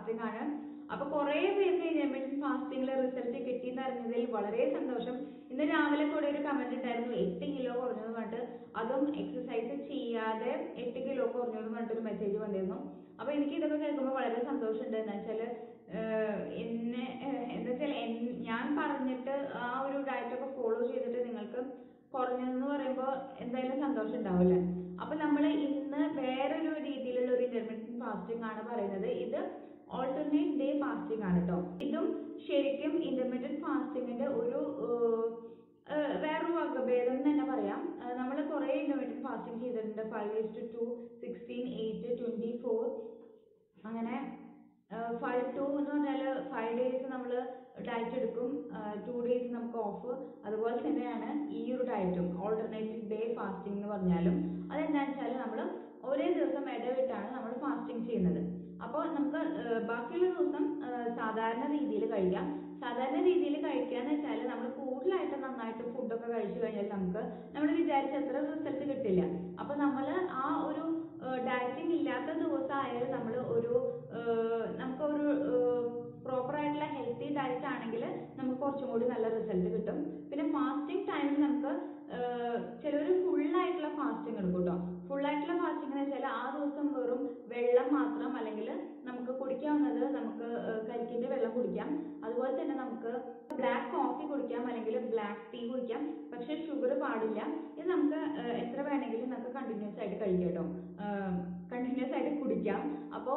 fasting ആണ് അപ്പൊ കുറെ പേർക്ക് ഇന്റർമീഡിയറ്റ് ഫാസ്റ്റിംഗിലെ റിസൾട്ട് കിട്ടിയെന്ന് അറിഞ്ഞതിൽ വളരെ സന്തോഷം ഇന്ന് രാവിലെ കൂടെ ഒരു കമന്റ് ഉണ്ടായിരുന്നു എട്ട് കിലോ കുറഞ്ഞെന്ന് പറഞ്ഞിട്ട് അതും എക്സസൈസ് ചെയ്യാതെ എട്ട് കിലോ കുറഞ്ഞെന്ന് പറഞ്ഞിട്ട് ഒരു മെസ്സേജ് വന്നിരുന്നു അപ്പൊ എനിക്ക് ഇതൊക്കെ കേൾക്കുമ്പോൾ വളരെ സന്തോഷമുണ്ട് എന്ന് വെച്ചാല് ഏഹ് എന്നെ ഏഹ് എന്താ വെച്ചാൽ എൻ- ഞാൻ പറഞ്ഞിട്ട് ആ ഒരു ഡയറ്റ് ഒക്കെ ഫോളോ ചെയ്തിട്ട് നിങ്ങൾക്ക് കുറഞ്ഞതെന്ന് പറയുമ്പോൾ എന്തായാലും സന്തോഷം ഉണ്ടാവില്ല അപ്പൊ നമ്മൾ ഇന്ന് വേറൊരു രീതിയിലുള്ള ഒരു ഇന്റർമീഡിയറ്റ് ഫാസ്റ്റിംഗ് ആണ് പറയുന്നത് ഇത് ഓൾട്ടർനേറ്റ് ഡേ ഫാസ്റ്റിംഗ് ആണ് കേട്ടോ ഇതും ശരിക്കും ഇന്റർമീഡിയറ്റ് ഫാസ്റ്റിംഗിന്റെ ഒരു ഏഹ്, ഏഹ്, വേറൊരു വകഭേദം എന്ന് തന്നെ പറയാം നമ്മൾ കുറേ ഇന്റർമീഡിയറ്റ് ഫാസ്റ്റിംഗ് ചെയ്തിട്ടുണ്ട് five two two sixteen eight twenty four അങ്ങനെ ഫൈവ് ടു എന്ന് പറഞ്ഞാൽ ഫൈവ് ഡേയ്സ് നമ്മൾ ഡയറ്റ് എടുക്കും ടു ഡേയ്സ് നമുക്ക് ഓഫ് അതുപോലെ തന്നെയാണ് ഈ ഒരു ഡയറ്റും ഓൾട്ടർനേറ്റീവ് ഡേ ഫാസ്റ്റിംഗ് എന്ന് പറഞ്ഞാലും അതെന്താണെന്ന് വെച്ചാൽ നമ്മൾ ഒരേ ദിവസം ഇടവിട്ടാണ് നമ്മൾ ഫാസ്റ്റിംഗ് ചെയ്യുന്നത് അപ്പോൾ നമുക്ക് ഏഹ്, ബാക്കിയുള്ള ദിവസം ഏഹ്, സാധാരണ രീതിയിൽ കഴിക്കാം സാധാരണ രീതിയിൽ കഴിക്കാന്ന് വെച്ചാൽ നമ്മൾ കൂടുതലായിട്ട് നന്നായിട്ട് ഫുഡൊക്കെ കഴിച്ചു കഴിഞ്ഞാൽ നമുക്ക് നമ്മൾ വിചാരിച്ച അത്ര റിസൾട്ട് കിട്ടില്ല അപ്പൊ നമ്മൾ ആ ഒരു ഡയറ്റിംഗ് ഇല്ലാത്ത ദിവസമായാലും നമ്മൾ ഒരു ഏഹ്, നമുക്കൊരു പ്രോപ്പർ ആയിട്ടുള്ള ഹെൽത്തി ഡയറ്റ് ആണെങ്കിൽ നമുക്ക് കുറച്ചും കൂടി നല്ല റിസൾട്ട് കിട്ടും പിന്നെ ഫാസ്റ്റിംഗ് ടൈമിൽ നമുക്ക് ചിലർ ഫുൾ ആയിട്ടുള്ള ഫാസ്റ്റിംഗ് എടുക്കും കേട്ടോ ഫുൾ ആയിട്ടുള്ള ഫാസ്റ്റിംഗ് എന്ന് വെച്ചാൽ ആ ദിവസം വെറും വെള്ളം മാത്രം അല്ലെങ്കിൽ നമുക്ക് കുടിക്കാവുന്നത് നമുക്ക് ഏഹ്, കരിക്കിന്റെ വെള്ളം കുടിക്കാം അതുപോലെ തന്നെ നമുക്ക് ബ്ലാക്ക് കോഫി കുടിക്കാം അല്ലെങ്കിൽ ബ്ലാക്ക് ടീ കുടിക്കാം പക്ഷെ ഷുഗർ പാടില്ല ഇത് നമുക്ക് ഏഹ്, എത്ര വേണമെങ്കിലും നമുക്ക് കണ്ടിന്യൂസ് ആയിട്ട് കഴിക്കാം കേട്ടോ കണ്ടിന്യൂസ് ആയിട്ട് കുടിക്കാം അപ്പോൾ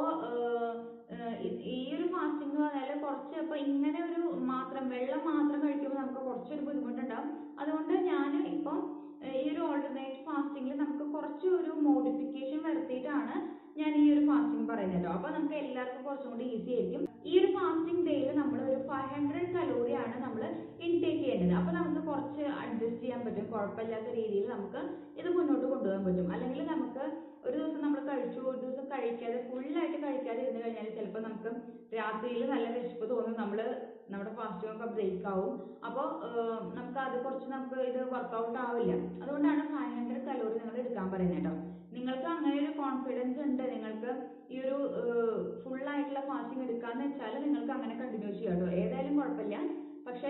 ഈ ഒരു ഫാസ്റ്റിംഗ് എന്ന് പറഞ്ഞാൽ കുറച്ച് അപ്പോൾ ഇങ്ങനെ ഒരു മാത്രം വെള്ളം മാത്രം കഴിക്കുമ്പോൾ നമുക്ക് കുറച്ചൊരു ബുദ്ധിമുട്ടുണ്ടാവും അതുകൊണ്ട് ഞാൻ ഇപ്പം ഏഹ്, ഈ ഒരു ഓൾട്ടർനേറ്റ് ഫാസ്റ്റിംഗിൽ നമുക്ക് കുറച്ച് ഒരു മോഡിഫിക്കേഷൻ വരുത്തിയിട്ടാണ് ഞാൻ ഈ ഒരു ഫാസ്റ്റിംഗ് പറയുന്നത് കേട്ടോ അപ്പൊ നമുക്ക് എല്ലാവർക്കും കുറച്ചും കൂടി ഈസി ആയിരിക്കും ഈ ഒരു ഫാസ്റ്റിംഗ് ഡേയിൽ നമ്മൾ ഒരു ഫൈവ് ഹൺഡ്രഡ് കലോറിയാണ് നമ്മൾ ഇൻടേക്ക് ചെയ്യേണ്ടത് അപ്പൊ നമുക്ക് കുറച്ച് അഡ്ജസ്റ്റ് ചെയ്യാൻ പറ്റും കുഴപ്പമില്ലാത്ത രീതിയിൽ നമുക്ക് ഇത് മുന്നോട്ട് കൊണ്ടുപോകാൻ പറ്റും അല്ലെങ്കിൽ നമുക്ക് ഒരു ദിവസം നമ്മൾ കഴിച്ചു ഒരു ദിവസം കഴിക്കാതെ ഫുള്ളായിട്ട് കഴിക്കാതെ ഇരുന്ന് കഴിഞ്ഞാൽ ചിലപ്പോൾ നമുക്ക് രാത്രിയിൽ നല്ല വിശപ്പ് തോന്നും നമ്മൾ നമ്മുടെ ഫാസ്റ്റിംഗ് ഒക്കെ ബ്രേക്ക് ആവും അപ്പോൾ നമുക്ക് അത് കുറച്ച് നമുക്ക് ഇത് വർക്കൗട്ട് ആവില്ല അതുകൊണ്ടാണ് ഫൈവ് ഹൺഡ്രഡ് കലോറി നിങ്ങൾ എടുക്കാൻ പറയുന്നത് കേട്ടോ നിങ്ങൾക്ക് അങ്ങനെ ഒരു കോൺഫിഡൻസ് ഉണ്ട് നിങ്ങൾക്ക് ഈ ഒരു ഫുൾ ആയിട്ടുള്ള ഫാസ്റ്റിംഗ് എടുക്കാന്ന് വെച്ചാൽ നിങ്ങൾക്ക് അങ്ങനെ കണ്ടിന്യൂ ചെയ്യാം കേട്ടോ ഏതായാലും കുഴപ്പമില്ല പക്ഷേ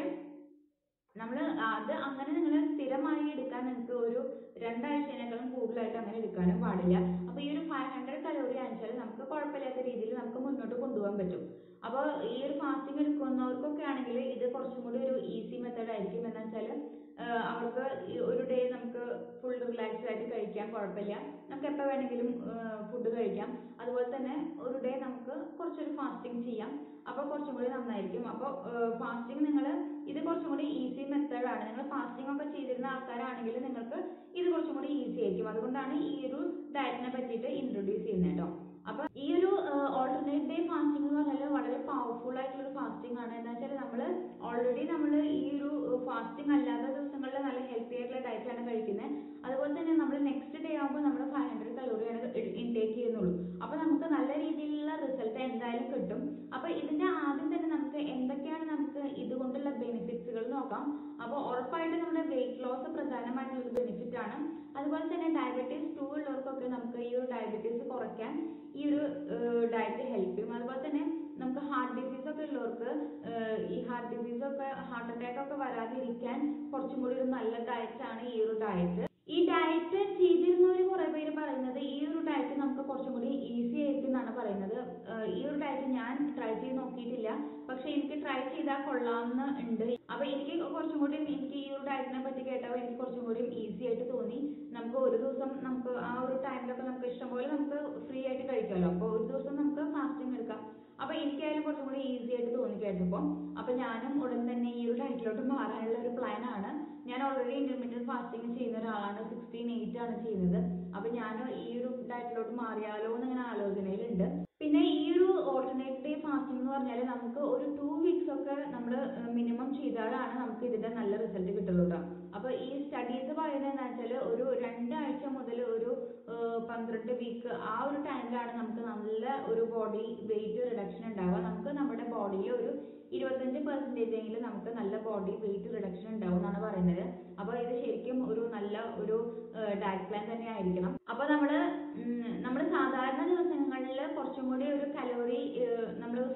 നമ്മൾ അത് അങ്ങനെ നിങ്ങൾ സ്ഥിരമായി എടുക്കാൻ നിങ്ങൾക്ക് ഒരു രണ്ടാഴ്ചയേക്കാളും കൂടുതലായിട്ട് അങ്ങനെ എടുക്കാനും പാടില്ല അപ്പൊ ഈ ഒരു ഫൈവ് ഹൺഡ്രഡ് കലോറി ആണെച്ചാൽ നമുക്ക് കുഴപ്പമില്ലാത്ത രീതിയിൽ നമുക്ക് മുന്നോട്ട് കൊണ്ടുപോകാൻ പറ്റും അപ്പോൾ ഈ ഒരു ഫാസ്റ്റിംഗ് എടുക്കുന്നവർക്കൊക്കെ ആണെങ്കിൽ ഇത് കുറച്ചും കൂടി ഒരു ഈസി മെത്തേഡ് ആയിരിക്കും എന്ന് വെച്ചാൽ അവർക്ക് ഈ ഒരു ഡേ നമുക്ക് ഫുൾ റിലാക്സ്ഡ് ആയിട്ട് കഴിക്കാൻ കുഴപ്പമില്ല നമുക്ക് എപ്പോൾ വേണമെങ്കിലും ഫുഡ് കഴിക്കാം അതുപോലെ തന്നെ ഒരു ഡേ നമുക്ക് കുറച്ചൊരു ഫാസ്റ്റിംഗ് ചെയ്യാം അപ്പോൾ കുറച്ചും കൂടി നന്നായിരിക്കും അപ്പോൾ ഫാസ്റ്റിംഗ് നിങ്ങൾ ഇത് കുറച്ചും കൂടി ഈസി മെത്തേഡ് ആണ് നിങ്ങൾ ഫാസ്റ്റിംഗ് ഒക്കെ ചെയ്തിരുന്ന ആൾക്കാരാണെങ്കിൽ നിങ്ങൾക്ക് ഇത് കുറച്ചും കൂടി ഈസി ആയിരിക്കും അതുകൊണ്ടാണ് ഈ ഒരു ഡയറ്റിനെ പറ്റിയിട്ട് ഇൻട്രൊഡ്യൂസ് ചെയ്യുന്നത് കേട്ടോ അപ്പൊ ഈ ഒരു ഓൾട്ടർനേറ്റ് ഡേ ഫാസ്റ്റിംഗ് എന്ന് പറഞ്ഞാൽ വളരെ പവർഫുൾ ആയിട്ടുള്ള ഒരു ഫാസ്റ്റിംഗ് ആണ് എന്താ വെച്ചാൽ നമ്മൾ ഓൾറെഡി നമ്മൾ ഈ ഒരു ഫാസ്റ്റിംഗ് അല്ലാത്ത ദിവസങ്ങളിൽ നല്ല ഹെൽത്തി ആയിട്ടുള്ള ഡയറ്റ് ആണ് കഴിക്കുന്നത് അതുപോലെ തന്നെ നമ്മൾ നെക്സ്റ്റ് ഡേ ആകുമ്പോൾ നമ്മൾ ഫൈവ് ഹൺഡ്രഡ് കലോറിയാണ് ഇൻടേക്ക് ചെയ്യുന്നുള്ളൂ അപ്പൊ നമുക്ക് നല്ല രീതിയിലുള്ള റിസൾട്ട് എന്തായാലും കിട്ടും അപ്പൊ ഇതിന്റെ ആദ്യം തന്നെ നമുക്ക് എന്തൊക്കെയാണ് നമുക്ക് ഇതുകൊണ്ടുള്ള ബെനിഫിറ്റ്സുകൾ നോക്കാം അപ്പോൾ ഉറപ്പായിട്ട് നമ്മുടെ വെയിറ്റ് ലോസ് പ്രധാനമായിട്ടുള്ള ഒരു ബെനിഫിറ്റ് ആണ് അതുപോലെ തന്നെ ഡയബറ്റീസ് ടു ഉള്ളവർക്കൊക്കെ നമുക്ക് ഈ ഒരു ഡയബറ്റീസ് കുറയ്ക്കാൻ ഈ ഒരു ഡയറ്റ് ഹെൽപ്പ് ചെയ്യും അതുപോലെ തന്നെ നമുക്ക് ഹാർട്ട് ഡിസീസ് ഒക്കെ ഉള്ളവർക്ക് ഏഹ്, ഈ ഹാർട്ട് ഡിസീസ് ഒക്കെ ഹാർട്ട് അറ്റാക്ക് ഒക്കെ വരാതിരിക്കാൻ കുറച്ചും കൂടി ഒരു നല്ല ഡയറ്റ് ആണ് ഈ ഒരു ഡയറ്റ് ഈ ഡയറ്റ് ചെയ്തിരുന്നവർ കുറെ പേര് പറയുന്നത് ഈ ഒരു ഡയറ്റ് നമുക്ക് കുറച്ചും കൂടി ഈസി ആയിരിക്കും എന്നാണ് പറയുന്നത് ഏഹ്, ഈ ഒരു ഡയറ്റ് ഞാൻ ട്രൈ ചെയ്ത് നോക്കിയിട്ടില്ല പക്ഷെ എനിക്ക് ട്രൈ ചെയ്താൽ കൊള്ളാമെന്ന് ഉണ്ട് അപ്പൊ എനിക്ക് കുറച്ചും കൂടി എനിക്ക് ഈ ഒരു ഡയറ്റിനെ പറ്റി കേട്ടപ്പോൾ എനിക്ക് കുറച്ചും കൂടി ഈസി ആയിട്ട് തോന്നി നമുക്ക് ഒരു ദിവസം നമുക്ക് ആ ഒരു ടൈമിലൊക്കെ നമുക്ക് ഇഷ്ടംപോലെ നമുക്ക് ഫ്രീ ആയിട്ട് കഴിക്കാമല്ലോ അപ്പോൾ ഒരു ദിവസം നമുക്ക് ഫാസ്റ്റിംഗ് എടുക്കാം അപ്പൊ എനിക്കായാലും കുറച്ചും കൂടി ഈസി ആയിട്ട് തോന്നി കേട്ടപ്പോൾ അപ്പൊ ഞാനും ഉടൻ തന്നെ ഈ ഒരു ഡയറ്റിലോട്ട് മാറാനുള്ള ഒരു പ്ലാൻ ആണ് ഞാൻ ഓൾറെഡി ഇന്റർമീഡിയറ്റ് ഫാസ്റ്റിംഗ് ചെയ്യുന്ന ഒരാളാണ് സിക്സ്റ്റീൻ എയ്റ്റ് ആണ് ചെയ്യുന്നത് അപ്പൊ ഞാൻ ഈ ഒരു ഡയറ്റിലോട്ട് മാറിയാലോ എന്ന് ഇങ്ങനെ ആലോചനയിലുണ്ട് പിന്നെ ഈ ഒരു ഓൾട്ടർനേറ്റ് ഡേ ഫാസ്റ്റിംഗ് എന്ന് പറഞ്ഞാൽ നമുക്ക് ഒരു ടു വീക്സ് ഒക്കെ നമ്മൾ മിനിമം ചെയ്താലാണ് നമുക്ക് ഇതിന്റെ നല്ല റിസൾട്ട് കിട്ടുള്ളൂ കേട്ടോ അപ്പൊ ഈ സ്റ്റഡീസ് പറയുന്നത് എന്താ വെച്ചാൽ ഒരു രണ്ടാഴ്ച മുതൽ ഒരു ഏഹ്, പന്ത്രണ്ട് വീക്ക് ആ ഒരു ടൈമിലാണ് നമുക്ക് നല്ല ഒരു ബോഡി വെയിറ്റ് റിഡക്ഷൻ ഉണ്ടാവുക നമുക്ക് നമ്മുടെ ബോഡിയിൽ ഒരു ഇരുപത്തഞ്ച് പെർസെൻറ്റേജ് എങ്കിലും നമുക്ക് നല്ല ബോഡി വെയിറ്റ് റിഡക്ഷൻ ഉണ്ടാവും എന്നാണ് പറയുന്നത് അപ്പൊ ഇത് ശരിക്കും ഒരു നല്ല ഒരു ഡയറ്റ് പ്ലാൻ തന്നെ ആയിരിക്കണം അപ്പൊ നമ്മള് നമ്മൾ സാധാരണ ദിവസങ്ങളിൽ കുറച്ചും കൂടി ഒരു കലോറി നമ്മൾ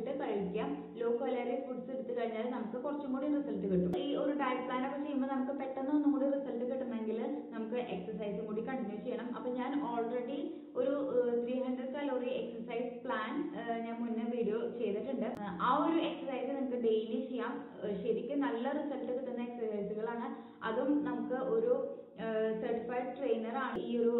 എടുത്തിട്ട് കഴിക്കാം ലോ കലോറി ഫുഡ്സ് എടുത്തു കഴിഞ്ഞാൽ നമുക്ക് കുറച്ചും കൂടി റിസൾട്ട് കിട്ടും ഈ ഒരു ഡയറ്റ് പ്ലാൻ ഒക്കെ ചെയ്യുമ്പോൾ നമുക്ക് പെട്ടെന്ന് ഒന്നും കൂടി റിസൾട്ട് കിട്ടണമെങ്കിൽ നമുക്ക് എക്സസൈസും കൂടി കണ്ടിന്യൂ ചെയ്യണം അപ്പൊ ഞാൻ ഓൾറെഡി ഒരു three hundred calorie exercise plan ഞാൻ മുന്നേ വീഡിയോ ചെയ്തിട്ടുണ്ട് ആ, ആ ഒരു എക്സസൈസ് നിങ്ങൾക്ക് ഡെയിലി ചെയ്യാം ഏഹ് ശരിക്കും നല്ല റിസൾട്ട് കിട്ടുന്ന എക്സസൈസുകളാണ് അതും നമുക്ക് ഒരു സർട്ടിഫൈഡ് ട്രെയിനർ ആണ് ഈ ഒരു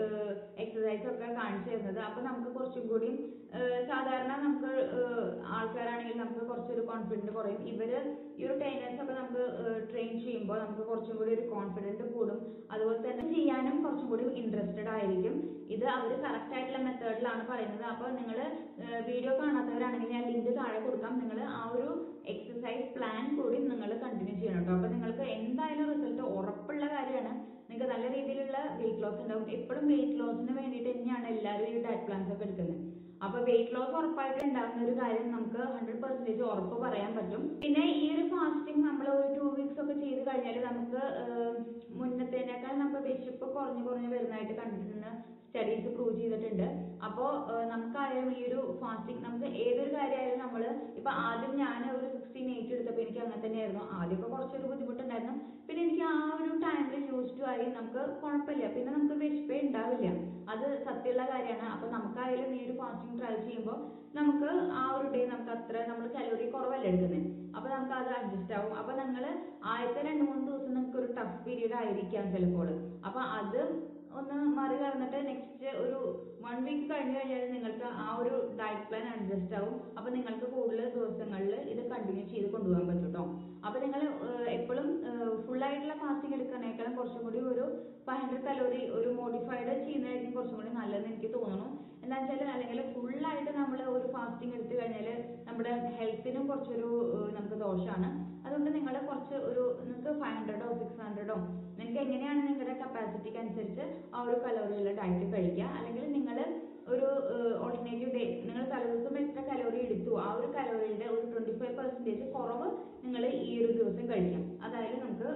എക്സസൈസ് ഒക്കെ കാണിച്ചു തരുന്നത് അപ്പൊ നമുക്ക് കുറച്ചും കൂടി ഏഹ് സാധാരണ നമുക്ക് ഏഹ് ആൾക്കാരാണെങ്കിൽ നമുക്ക് കുറച്ചൊരു കോൺഫിഡൻറ്റ് കുറയും ഇവര് ഈ ഒരു ട്രെയിനേഴ്സ് ഒക്കെ നമുക്ക് ട്രെയിൻ ചെയ്യുമ്പോൾ നമുക്ക് കുറച്ചും കൂടി ഒരു കോൺഫിഡൻറ്റ് കൂടും അതുപോലെ തന്നെ ചെയ്യാനും കുറച്ചും കൂടി ഇൻട്രസ്റ്റഡ് ആയിരിക്കും ഇത് അവർ കറക്റ്റ് ആയിട്ടുള്ള മെത്തേഡിലാണ് പറയുന്നത് അപ്പോൾ നിങ്ങൾ വീഡിയോ കാണാത്തവരാണെങ്കിൽ ഞാൻ ലിങ്ക് താഴെ കൊടുക്കാം നിങ്ങൾ ആ ഒരു എക്സസൈസ് പ്ലാൻ കൂടി നിങ്ങൾ കണ്ടിന്യൂ ചെയ്യണം കേട്ടോ അപ്പോൾ നിങ്ങൾക്ക് എന്തായാലും റിസൾട്ട് ഉറപ്പുള്ള കാര്യമാണ് നിങ്ങൾക്ക് നല്ല രീതിയിലുള്ള വെയിറ്റ് ലോസ് ഉണ്ടാവും എപ്പോഴും വെയിറ്റ് ലോസിന് വേണ്ടിയിട്ട് തന്നെയാണ് എല്ലാവരും ഈ ഡയറ്റ് പ്ലാൻസ് ഒക്കെ എടുക്കുന്നത് അപ്പൊ വെയിറ്റ് ലോസ് ഉറപ്പായിട്ട് ഉണ്ടാകുന്ന ഒരു കാര്യം നമുക്ക് ഹൺഡ്രഡ് പെർസെന്റേജ് ഉറപ്പ് പറയാൻ പറ്റും പിന്നെ ഈ ഒരു ഫാസ്റ്റിംഗ് നമ്മൾ ഒരു ടു വീക്സ് ഒക്കെ ചെയ്ത് കഴിഞ്ഞാൽ നമുക്ക് ഏഹ്, മുന്നത്തേനേക്കാൾ നമുക്ക് വിശപ്പ് കുറഞ്ഞു കുറഞ്ഞു വരുന്നതായിട്ട് കണ്ടിട്ടുണ്ട് സ്റ്റഡീസ് പ്രൂവ് ചെയ്തിട്ടുണ്ട് അപ്പോൾ നമുക്കായാലും ഈ ഒരു ഫാസ്റ്റിംഗ് നമുക്ക് ഏതൊരു കാര്യമായാലും നമ്മൾ ഇപ്പൊ ആദ്യം ഞാൻ ഒരു സിക്സ്റ്റീൻ എയ്റ്റ് എടുത്തപ്പോൾ എനിക്ക് അങ്ങനെ തന്നെയായിരുന്നു ആദ്യമൊക്കെ കുറച്ചൊരു ബുദ്ധിമുട്ടുണ്ടായിരുന്നു പിന്നെ എനിക്ക് ആ ഒരു ടൈമിൽ യൂസ് ടു ആയി നമുക്ക് കുഴപ്പമില്ല പിന്നെ നമുക്ക് വിശപ്പേ ഉണ്ടാവില്ല അത് സത്യമുള്ള കാര്യമാണ് അപ്പൊ നമുക്കായാലും ഈ ഒരു ഫാസ്റ്റിംഗ് ട്രൈ ചെയ്യുമ്പോൾ നമുക്ക് ആ ഒരു ഡേ നമുക്ക് അത്ര നമ്മൾ കലോറി കുറവല്ല എടുക്കുന്നത് അപ്പൊ നമുക്ക് അത് അഡ്ജസ്റ്റ് ആവും അപ്പൊ നിങ്ങൾ ആദ്യത്തെ രണ്ട് മൂന്ന് ദിവസം നിങ്ങൾക്ക് ഒരു ടഫ് പീരീഡ് ആയിരിക്കാം ചിലപ്പോൾ അപ്പൊ അത് ഒന്ന് മറികടന്നിട്ട് നെക്സ്റ്റ് ഒരു വൺ വീക്ക് കഴിഞ്ഞ് കഴിഞ്ഞാൽ നിങ്ങൾക്ക് ആ ഒരു ഡയറ്റ് പ്ലാൻ അഡ്ജസ്റ്റ് ആവും അപ്പൊ നിങ്ങൾക്ക് കൂടുതൽ ദിവസങ്ങളിൽ ഇത് കണ്ടിന്യൂ ചെയ്ത് കൊണ്ടുപോകാൻ പറ്റും കേട്ടോ അപ്പൊ നിങ്ങൾ എപ്പോഴും ഫുൾ ആയിട്ടുള്ള ഫാസ്റ്റിംഗ് എടുക്കുന്നതിനേക്കാളും കുറച്ചും കൂടി ഒരു ഫൈവ് ഹൺഡ്രഡ് കലോറി ഒരു മോഡിഫൈഡ് ചെയ്യുന്നതായിരിക്കും കുറച്ചും കൂടി നല്ലതെന്ന് എനിക്ക് തോന്നുന്നു എന്താ വെച്ചാൽ അല്ലെങ്കിൽ ഫുൾ ആയിട്ട് നമ്മൾ ഒരു ഫാസ്റ്റിംഗ് എടുത്തു കഴിഞ്ഞാൽ നമ്മുടെ ഹെൽത്തിനും കുറച്ചൊരു ഏഹ്, നമുക്ക് ദോഷമാണ് അതുകൊണ്ട് നിങ്ങൾ കുറച്ച് ഒരു നിങ്ങൾക്ക് ഫൈവ് ഹൺഡ്രഡോ സിക്സ് ഹൺഡ്രഡോ നിങ്ങൾക്ക് എങ്ങനെയാണ് നിങ്ങളുടെ കപ്പാസിറ്റിക്ക് അനുസരിച്ച് ആ ഒരു കലോറിയുള്ള ഡയറ്റ് കഴിക്കുക അല്ലെങ്കിൽ നിങ്ങൾ ഒരു ഓൾട്ടർനേറ്റീവ് ഡേ നിങ്ങൾ തലേദിവസം എത്ര കലോറി എടുത്തു ആ ഒരു കലോറിയുടെ ഒരു ട്വന്റി ഫൈവ് പെർസെൻറ്റേജ് കുറവ് നിങ്ങൾ ഈ ഒരു ദിവസം കഴിക്കാം അതായത് നമുക്ക്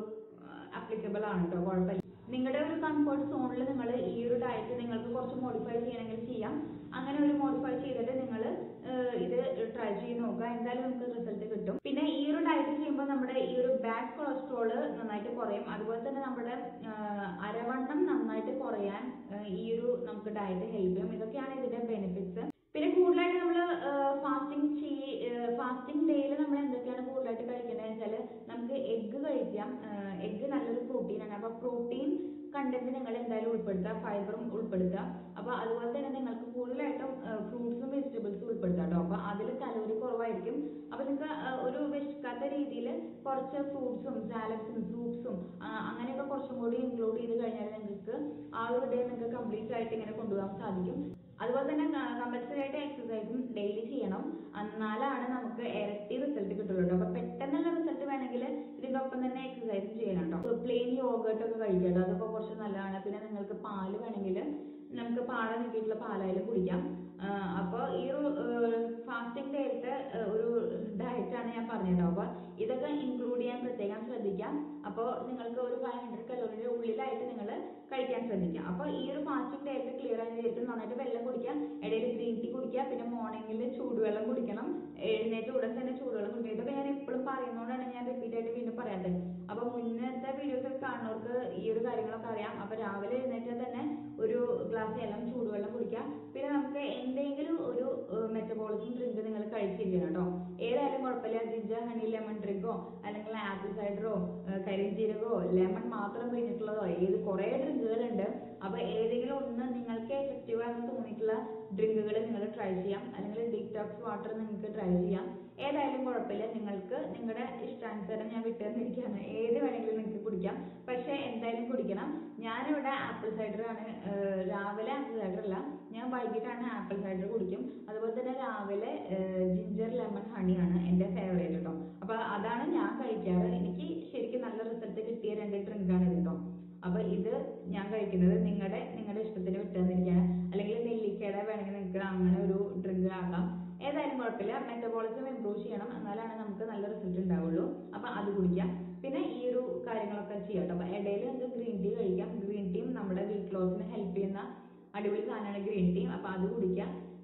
അപ്ലിക്കബിൾ ആണ് കേട്ടോ കുഴപ്പമില്ല നിങ്ങളുടെ ഒരു കംഫർട്ട് സോണിൽ നിങ്ങൾ ഈ ഒരു ഡയറ്റ് നിങ്ങൾക്ക് കുറച്ച് മോഡിഫൈ ചെയ്യണമെങ്കിൽ ചെയ്യാം അങ്ങനെ ഒരു മോഡിഫൈ ചെയ്തിട്ട് നിങ്ങൾ ഇത് ട്രൈ ചെയ്ത് നോക്കുക എന്തായാലും നമുക്ക് റിസൾട്ട് കിട്ടും പിന്നെ ഈ ഒരു ഡയറ്റ് ചെയ്യുമ്പോൾ നമ്മുടെ ഈ ഒരു ബാഡ് കൊളസ്ട്രോള് നന്നായിട്ട് കുറയും അതുപോലെ തന്നെ നമ്മുടെ ആ, അരവണ്ണം നന്നായിട്ട് കുറയാൻ ആ, ഈ ഒരു നമുക്ക് ഡയറ്റ് ഹെൽപ്പ് ചെയ്യും ഇതൊക്കെയാണ് ഇതിന്റെ ബെനിഫിറ്റ്സ് പിന്നെ കൂടുതലായിട്ട് നമ്മൾ ഫാസ്റ്റിംഗ് ഫാസ്റ്റിംഗ് ഡേയിൽ നമ്മൾ എന്തൊക്കെയാണ് കൂടുതലായിട്ട് കഴിക്കേണ്ടത് വെച്ചാൽ നമുക്ക് എഗ്ഗ് കഴിക്കാം എഗ്ഗ് നല്ലൊരു പ്രോട്ടീനാണ് അപ്പോൾ പ്രോട്ടീൻ കണ്ടന്റ് നിങ്ങൾ എന്തായാലും ഉൾപ്പെടുത്തുക ഫൈബറും ഉൾപ്പെടുത്തുക അപ്പോൾ അതുപോലെ തന്നെ നിങ്ങൾക്ക് കൂടുതലായിട്ടും ഫ്രൂട്ട്സും വെജിറ്റബിൾസും ഉൾപ്പെടുത്താം കേട്ടോ അപ്പോൾ അതിൽ കലോറി കുറവായിരിക്കും അപ്പോൾ നിങ്ങൾക്ക് ഒരു വിശക്കാത്ത രീതിയിൽ കുറച്ച് ഫ്രൂട്ട്സും സാലഡ്സും സൂപ്സും അങ്ങനെയൊക്കെ കുറച്ചും കൂടി ഇൻക്ലൂഡ് ചെയ്ത് കഴിഞ്ഞാൽ നിങ്ങൾക്ക് ആ ഒരു ഡേ നിങ്ങൾക്ക് കംപ്ലീറ്റ് ആയിട്ട് ഇങ്ങനെ കൊണ്ടുപോകാൻ സാധിക്കും അതുപോലെ തന്നെ കമ്പൽസറി ആയിട്ട് എക്സസൈസും ഡെയിലി ചെയ്യണം എന്നാലാണ് നമുക്ക് ഇരട്ടി റിസൾട്ട് കിട്ടുള്ളൂ കേട്ടോ അപ്പൊ പെട്ടെന്നുള്ള റിസൾട്ട് വേണമെങ്കിൽ ഇതിന്റെ ഒപ്പം തന്നെ എക്സസൈസും ചെയ്യണം കേട്ടോ പ്ലെയിൻ യോഗട്ട് ഒക്കെ കഴിക്കാം കേട്ടോ അതൊക്കെ കുറച്ച് നല്ലതാണ് പിന്നെ നിങ്ങൾക്ക് പാല് വേണമെങ്കിൽ നമുക്ക് പാട നീക്കിയിട്ടുള്ള പാലായാലും കുടിക്കാം അപ്പോൾ ഈ ഒരു ഫാസ്റ്റിംഗ് ഡേറ്റ് ഒരു ഡയറ്റാണ് ഞാൻ പറഞ്ഞത് അപ്പോൾ ഇതൊക്കെ ഇൻക്ലൂഡ് ചെയ്യാൻ പ്രത്യേകം ശ്രദ്ധിക്കാം അപ്പോൾ നിങ്ങൾക്ക് ഒരു ഫൈവ് ഹൺഡ്രഡ് കലോറിയുടെ ഉള്ളിലായിട്ട് നിങ്ങൾ കഴിക്കാൻ ശ്രദ്ധിക്കാം അപ്പോൾ ഈ ഒരു ഫാസ്റ്റിംഗ് ഡേറ്റ് ക്ലിയർ ആയതിനു ശേഷം നന്നായിട്ട് വെള്ളം കുടിക്കാം ഇടയിൽ ഗ്രീൻ ടീ കുടിക്കുക പിന്നെ മോർണിംഗിൽ ചൂടുവെള്ളം കുടിക്കണം എഴുന്നേറ്റ് ഉടൻ തന്നെ ചൂടുവെള്ളം കുടിക്കണം ഇതൊക്കെ ഞാൻ എപ്പോഴും പറയുന്നതുകൊണ്ടാണ് ഞാൻ റിപ്പീറ്റ് ആയിട്ട് വീണ്ടും പറയാത്തത് അപ്പോൾ മുന്നത്തെ വീഡിയോസ് ഒക്കെ കാണുന്നവർക്ക് ഈ ഒരു കാര്യങ്ങളൊക്കെ അറിയാം അപ്പോൾ രാവിലെ എഴുന്നേറ്റാൽ തന്നെ ഒരു ഗ്ലാസ് ഇളം ചൂടുവെള്ളം കുടിക്കാം പിന്നെ നമുക്ക് എന്തെങ്കിലും ഒരു മെറ്റബോളിസം ഡ്രിങ്ക് നിങ്ങൾ കഴിച്ചിരിക്കണം കേട്ടോ ഏതായാലും കുഴപ്പമില്ല ജിഞ്ചർ ഹണി ലെമൺ ഡ്രിങ്കോ അല്ലെങ്കിൽ ആപ്പിൾ സൈഡറോ കരിഞ്ചീരകോ ലെമൺ മാത്രം പിഴിഞ്ഞിട്ടുള്ളതോ ഏത് കുറേ ഡ്രിങ്കുകളുണ്ട് അപ്പൊ ഏതെങ്കിലും ഒന്ന് നിങ്ങൾക്ക് എഫക്റ്റീവ് ആണെന്ന് തോന്നിയിട്ടുള്ള ഡ്രിങ്കുകൾ നിങ്ങൾ ട്രൈ ചെയ്യാം അല്ലെങ്കിൽ ഡീറ്റോക്സ് വാട്ടർ നിങ്ങൾക്ക് ട്രൈ ചെയ്യാം ഏതായാലും കുഴപ്പമില്ല നിങ്ങൾക്ക് നിങ്ങളുടെ ഇഷ്ടാനുസരണം ഞാൻ വിട്ടു തന്നിരിക്കുകയാണ് ഏത് വേണമെങ്കിലും നിങ്ങൾക്ക് കുടിക്കാം പക്ഷേ എന്തായാലും കുടിക്കണം ഞാനിവിടെ ആപ്പിൾ സൈഡർ ആണ് ഏഹ് രാവിലെ ആപ്പിൾ സൈഡർ അല്ല ഞാൻ വൈകിട്ടാണ് ആപ്പിൾ സൈഡർ കുടിക്കും അതുപോലെ തന്നെ രാവിലെ ജിഞ്ചർ ലെമൺ ഹണിയാണ് എൻ്റെ ഫേവറേറ്റ് കേട്ടോ അപ്പൊ അതാണ് ഞാൻ കഴിക്കാറ് എനിക്ക് ശരിക്കും നല്ല റിസൾട്ട് കിട്ടിയ രണ്ട് ഡ്രിങ്കാണ് ഇത് കേട്ടോ അപ്പൊ ഇത് ഞാൻ കഴിക്കുന്നത് നിങ്ങളുടെ നിങ്ങളുടെ ഇഷ്ടത്തിന് വിട്ടു തന്നിരിക്കുകയാണ് അല്ലെങ്കിൽ നെല്ലിക്കയുടെ വേണമെങ്കിൽ നിങ്ങൾക്ക് അങ്ങനെ ഒരു ഡ്രിങ്ക് ആക്കാം ഏതായാലും കുഴപ്പമില്ല മെറ്റബോളിസം ഇംപ്രൂവ് ചെയ്യണം എന്നാലാണ് നമുക്ക് നല്ല റിസൾട്ട് ഉണ്ടാവുള്ളൂ അപ്പൊ അത് കുടിക്കാം പിന്നെ ഈ ഒരു കാര്യങ്ങളൊക്കെ ചെയ്യാം കേട്ടോ അപ്പൊ ഇടയിൽ നിങ്ങൾക്ക് ഗ്രീൻ ടീ കഴിക്കാം ഗ്രീൻ ടീയും നമ്മുടെ വെയിറ്റ് ലോസിന് ഹെൽപ്പ് ചെയ്യുന്ന അടിപൊളി സാധനമാണ് ഗ്രീൻ ടീ അപ്പൊ അത് കുടിക്കാം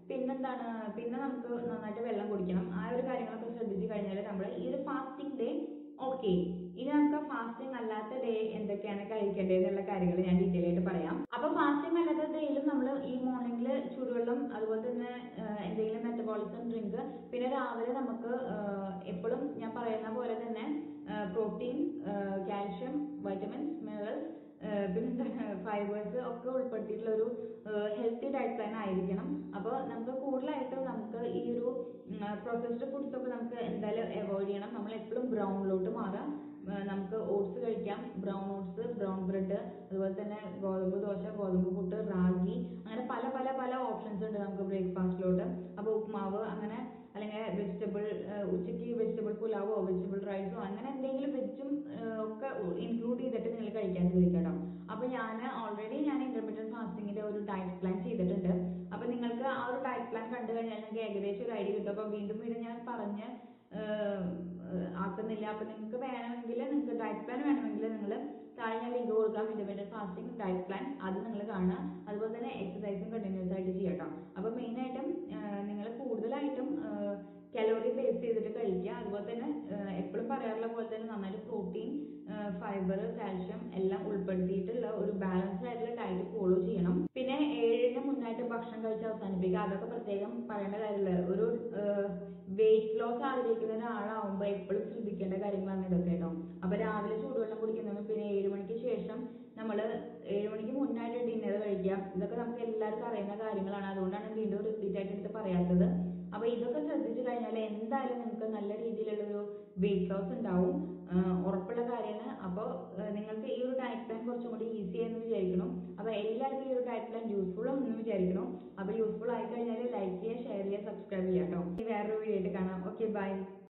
പിന്നെന്താണ് പിന്നെ നമുക്ക് നന്നായിട്ട് വെള്ളം കുടിക്കണം ആ ഒരു കാര്യങ്ങളൊക്കെ ശ്രദ്ധിച്ചു കഴിഞ്ഞാൽ നമ്മൾ ഈ ഒരു ഫാസ്റ്റിംഗ് ഡേ ഓക്കെ ഇനി നമുക്ക് ഫാസ്റ്റിംഗ് അല്ലാത്ത ഡേ എന്തൊക്കെയാണ് കഴിക്കേണ്ടത് എന്നുള്ള കാര്യങ്ങൾ ഞാൻ ഡീറ്റെയിൽ ആയിട്ട് പറയാം അപ്പൊ ഫാസ്റ്റിംഗ് അല്ലാത്ത ഡേയിലും നമ്മൾ ഈ മോർണിംഗിൽ ചൂടുവെള്ളം അതുപോലെ തന്നെ ആഹ് എന്തെങ്കിലും മെറ്റബോളിസം ഡ്രിങ്ക് പിന്നെ രാവിലെ നമുക്ക് എപ്പോഴും ഞാൻ പറയുന്ന പോലെ തന്നെ പ്രോട്ടീൻ കാൽഷ്യം വൈറ്റമിൻസ് മിനറൽസ് പിന്നെന്താണ് ഫൈബേഴ്സ് ഒക്കെ ഉൾപ്പെടുത്തിയിട്ടുള്ള ഒരു ഹെൽത്തി ഡയറ്റ് പ്ലാൻ ആയിരിക്കണം അപ്പോൾ നമുക്ക് കൂടുതലായിട്ടും നമുക്ക് ഈ ഒരു പ്രോസസ്ഡ് ഫുഡ്സ് ഒക്കെ നമുക്ക് എന്തായാലും അവോയ്ഡ് ചെയ്യണം നമ്മൾ എപ്പോഴും ബ്രൗണിലോട്ട് മാറാം ഏഹ് നമുക്ക് ഓട്സ് കഴിക്കാം ബ്രൗൺ ഓട്സ് ബ്രൗൺ ബ്രെഡ് അതുപോലെ തന്നെ ഗോതമ്പ് ദോശ ഗോതമ്പ് പുട്ട് റാഗി അങ്ങനെ പല പല പല ഓപ്ഷൻസ് ഉണ്ട് നമുക്ക് ബ്രേക്ക്ഫാസ്റ്റിലോട്ട് അപ്പോൾ ഉപ്മാവ് അങ്ങനെ അല്ലെങ്കിൽ വെജിറ്റബിൾ ഉച്ചയ്ക്ക് വെജിറ്റബിൾ പുലാവോ വെജിറ്റബിൾ റൈസോ അങ്ങനെ എന്തെങ്കിലും വെജും ഒക്കെ ഇൻക്ലൂഡ് ചെയ്തിട്ട് നിങ്ങൾ കഴിക്കാൻ ശ്രമിക്കുക കേട്ടോ അപ്പോൾ ഞാൻ ഓൾറെഡി ഞാൻ ഇന്റർമീഡിയറ്റ് ഫാസ്റ്റിങ്ങിന്റെ ഒരു ഡയറ്റ് പ്ലാൻ ചെയ്തിട്ടുണ്ട് അപ്പോൾ നിങ്ങൾക്ക് ആ ഒരു ഡയറ്റ് പ്ലാൻ കണ്ടു കഴിഞ്ഞാൽ നിങ്ങൾക്ക് ഏകദേശം ഒരു ഐഡിയ കിട്ടും അപ്പോൾ വീണ്ടും വീണ്ടും ഞാൻ പറഞ്ഞ് ഏഹ്, ഏഹ്, ആക്കുന്നില്ല അപ്പോൾ നിങ്ങൾക്ക് വേണമെങ്കിൽ നിങ്ങൾക്ക് ഡയറ്റ് പ്ലാൻ വേണമെങ്കിൽ നിങ്ങൾ താഴെ ഞാൻ ലിങ്ക് കൊടുക്കാം ഇന്റർമീഡിയറ്റ് ഫാസ്റ്റിംഗ് ഡയറ്റ് പ്ലാൻ അത് നിങ്ങൾ കാണുക അതുപോലെ തന്നെ എക്സസൈസും കണ്ടിന്യൂസ് ആയിട്ട് ചെയ്യാം കേട്ടോ അപ്പോൾ മെയിനായിട്ടും നിങ്ങൾ കൂടുതലായിട്ടും കലോറി ബേസ് ചെയ്തിട്ട് കഴിക്കുക അതുപോലെ തന്നെ എപ്പോഴും പറയാറുള്ള പോലെ തന്നെ നന്നായിട്ട് പ്രോട്ടീൻ ഫൈബർ കാൽഷ്യം എല്ലാം ഉൾപ്പെടുത്തിയിട്ടുള്ള ഒരു ബാലൻസ്ഡ് ആയിട്ടുള്ള ഡയറ്റ് ഫോളോ ചെയ്യണം പിന്നെ ഏഴിന് മുന്നായിട്ട് ഭക്ഷണം കഴിച്ച് അവസാനിപ്പിക്കുക അതൊക്കെ പ്രത്യേകം പറയേണ്ട കാര്യമില്ല ഒരു വെയിറ്റ് ലോസ് ആഗ്രഹിക്കുന്ന ഒരാളാവുമ്പോൾ എപ്പോഴും ശ്രദ്ധിക്കേണ്ട കാര്യങ്ങളാണ് ഇതൊക്കെ കേട്ടോ അപ്പൊ രാവിലെ ചൂടുവെള്ളം കുടിക്കുന്നതും പിന്നെ ഏഴ് മണിക്ക് ശേഷം നമ്മൾ ഏഴ് മണിക്ക് മുന്നായിട്ട് ഡിന്നർ കഴിക്കുക ഇതൊക്കെ നമുക്ക് എല്ലാവർക്കും അറിയുന്ന കാര്യങ്ങളാണ് അതുകൊണ്ടാണ് വീണ്ടും റിപ്പീറ്റ് ആയിട്ട് എടുത്ത് പറയാത്തത് അപ്പൊ ഇതൊക്കെ ശ്രദ്ധിച്ചു കഴിഞ്ഞാൽ എന്തായാലും നിങ്ങൾക്ക് നല്ല രീതിയിലുള്ള ഒരു വെയിറ്റ് ലോസ് ഉണ്ടാവും ആഹ് ഉറപ്പുള്ള കാര്യമാണ് അപ്പോൾ നിങ്ങൾക്ക് ഈ ഒരു ഡയറ്റ് പ്ലാൻ കുറച്ചും കൂടി ഈസി ആയെന്ന് വിചാരിക്കണം അപ്പോൾ എല്ലാവർക്കും ഈ ഒരു ഡയറ്റ് പ്ലാൻ യൂസ്ഫുൾ ആണെന്ന് വിചാരിക്കണം അപ്പോൾ യൂസ്ഫുൾ ആയി കഴിഞ്ഞാൽ ലൈക്ക് ചെയ്യുക ഷെയർ ചെയ്യുക സബ്സ്ക്രൈബ് ചെയ്യുക കേട്ടോ വേറൊരു വീഡിയോ ആയിട്ട് കാണാം ഓക്കെ ബൈ